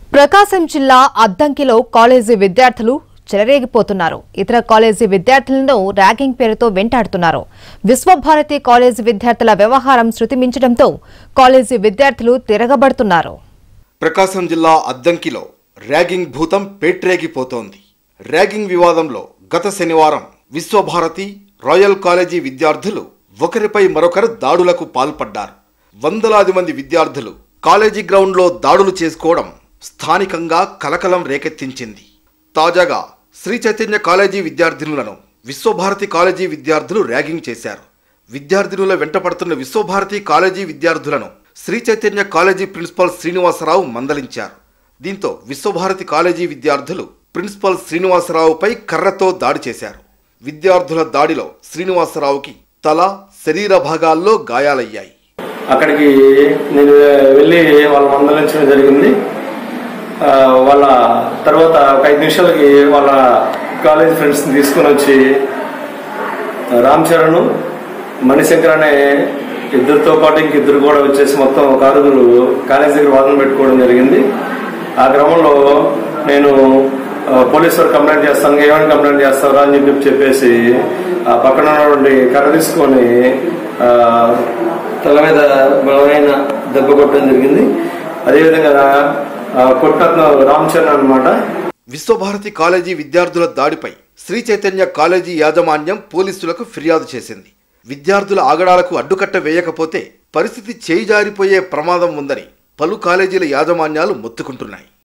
ప్రకాశం జిల్లా అద్దంకిలో కాలేజీ విద్యార్థులు చెలరేగిపోతున్నారు ఇతర కాలేజీ విద్యార్థులను ర్యాగింగ్ పేరుతో వెంటాడుతున్నారు విశ్వభారతి కాలేజీ విద్యార్థుల వ్యవహారం శృతి మించడంతో కాలేజీ విద్యార్థులు తిరగబడుతున్నారు ప్రకాశం జిల్లా అద్దంకిలో ర్యాగింగ్ భూతం పేట్రేగిపోతోంది ర్యాగింగ్ వివాదంలో గత శనివారం విశ్వభారతి రాయల్ కాలేజీ విద్యార్థులు ఒకరిపై మరొకరు దాడులకు పాల్పడ్డారు వందలాది మంది విద్యార్థులు కాలేజీ గ్రౌండ్లో దాడులు చేసుకోవడం స్థానికంగా కలకలం రేకెత్తించింది తాజాగా శ్రీ చైతన్య కాలేజీ విద్యార్థినులను విశ్వభారతి కాలేజీ విద్యార్థులు ర్యాగింగ్ చేశారు విద్యార్థినుల వెంటపడుతున్న విశ్వభారతి కాలేజీ విద్యార్థులను శ్రీ చైతన్య కాలేజీ ప్రిన్సిపల్ శ్రీనివాసరావు మందలించారు దీంతో విశ్వభారతి కాలేజీ విద్యార్థులు ప్రిన్సిపల్ శ్రీనివాసరావుపై కర్రతో దాడి చేశారు విద్యార్థుల దాడిలో శ్రీనివాసరావుకి తల శరీర భాగాల్లో గాయాలయ్యాయి అక్కడికి నేను వెళ్ళి వాళ్ళ మందలించడం జరిగింది ఆ, వాళ్ళ తర్వాత ఒక ఐదు నిమిషాలకి వాళ్ళ కాలేజ్ ఫ్రెండ్స్ని తీసుకొని వచ్చి రామ్ చరణ్ మణిశంకర్ అనే ఇద్దరితో పాటు ఇంక ఇద్దరు కూడా వచ్చేసి మొత్తం ఒక ఆరుగురు కాలేజ్ దగ్గర వాదన పెట్టుకోవడం జరిగింది ఆ క్రమంలో నేను ఆ, పోలీసు వారు కంప్లైంట్ చేస్తాను ఏమైనా కంప్లైంట్ చేస్తారా అని చెప్పి చెప్పేసి ఆ పక్కన ఉన్నటువంటి కర్ర తీసుకొని ఆ, తల మీద బలమైన దెబ్బ కొట్టడం జరిగింది అదేవిధంగా ఆ, కొట్టతను రామ్ చరణ్ అనమాట విశ్వభారతి కాలేజీ విద్యార్థుల దాడిపై శ్రీ చైతన్య కాలేజీ యాజమాన్యం పోలీసులకు ఫిర్యాదు చేసింది విద్యార్థుల ఆగడాలకు అడ్డుకట్ట వేయకపోతే పరిస్థితి చేయి జారిపోయే ప్రమాదం ఉందని పలు కాలేజీల యాజమాన్యాలు మొత్తుకుంటున్నాయి